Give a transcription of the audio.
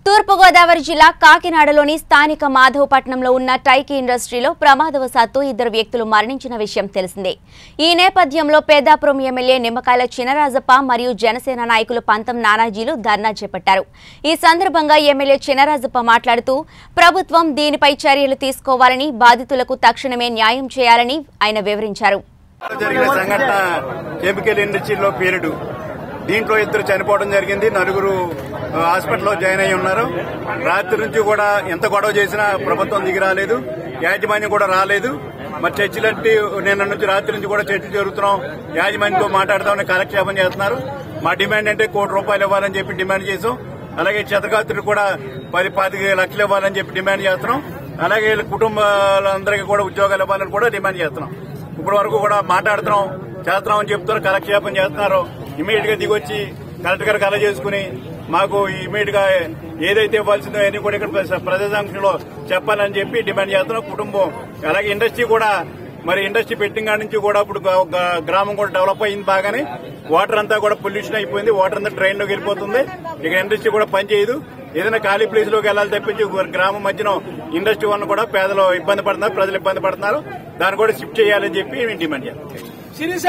తూర్పుగోదావరి జిల్లా కాకినాడలోని స్థానిక మాధవపట్నంలో ఉన్న టైకి ఇండస్ట్రీలో ప్రమాదవశాత్తు ఇద్దరు వ్యక్తులు మరణించిన విషయం తెలిసిందే ఈ నేపథ్యంలో పేదాపురం ఎమ్మెల్యే నిమ్మకాయల చినరాజప్ప మరియు జనసేన నాయకులు పంతం నానాజీలు ధర్నా చేపట్టారు ఈ సందర్భంగా ఎమ్మెల్యే చినరాజప్ప మాట్లాడుతూ ప్రభుత్వం దీనిపై చర్యలు తీసుకోవాలని బాధితులకు తక్షణమే న్యాయం చేయాలని ఆయన వివరించారు జరిగిన సంఘటన కెమికల్ ఇండస్ట్రీలో పీరియడ్ దీంట్లో ఇద్దరు చనిపోవడం జరిగింది నలుగురు ఆ, హాస్పిటల్లో జాయిన్ అయి ఉన్నారు రాత్రి నుంచి కూడా ఎంత గొడవ చేసినా ప్రభుత్వం దిగి రాలేదు యాజమాన్యం కూడా రాలేదు మరి చర్చిలంటే నిన్న నుంచి రాత్రి నుంచి కూడా చర్చలు జరుగుతున్నాం యాజమాన్యంతో మాట్లాడదామని కాలక్షేపం చేస్తున్నారు మా డిమాండ్ అంటే కోటి రూపాయలు ఇవ్వాలని చెప్పి డిమాండ్ చేసాం అలాగే చెతగాత్రులు కూడా పది పాతిక లక్షలు ఇవ్వాలని చెప్పి డిమాండ్ చేస్తున్నాం అలాగే వీళ్ళ కుటుంబాలందరికీ కూడా ఉద్యోగాలు ఇవ్వాలని కూడా డిమాండ్ చేస్తున్నాం ఇప్పటి వరకు కూడా మాట్లాడుతున్నాం చేస్తున్నాం అని చెప్తున్నారు కాలక్షేపం చేస్తున్నారు ఇమీడియట్ గా దిగొచ్చి కలెక్టర్ గారు కల చేసుకుని మాకు ఇమీడియట్ గా ఏదైతే ఇవ్వాల్సిందో అన్ని కూడా ఇక్కడ ప్ర- ప్రజాసంక్షలో చెప్పాలని చెప్పి డిమాండ్ చేస్తున్నాం కుటుంబం అలాగే ఇండస్ట్రీ కూడా మరి ఇండస్ట్రీ పెట్టిన కాడి నుంచి కూడా ఇప్పుడు గ- గ- గ్రామం కూడా డెవలప్ అయింది బాగానే వాటర్ అంతా కూడా పొల్యూషన్ అయిపోయింది వాటర్ అంతా ట్రైన్ లోకి వెళ్ళిపోతుంది ఇక ఇండస్ట్రీ కూడా పనిచేయదు ఏదైనా ఖాళీ ప్లేస్ లోకి వెళ్ళాలి తప్పించి ఒక గ్రామం మధ్యన ఇండస్ట్రీ వల్ల కూడా పేదలు ఇబ్బంది పడుతున్నారు ప్రజలు ఇబ్బంది పడుతున్నారు దాన్ని కూడా షిఫ్ట్ చేయాలని చెప్పి మేము డిమాండ్ చేస్తాం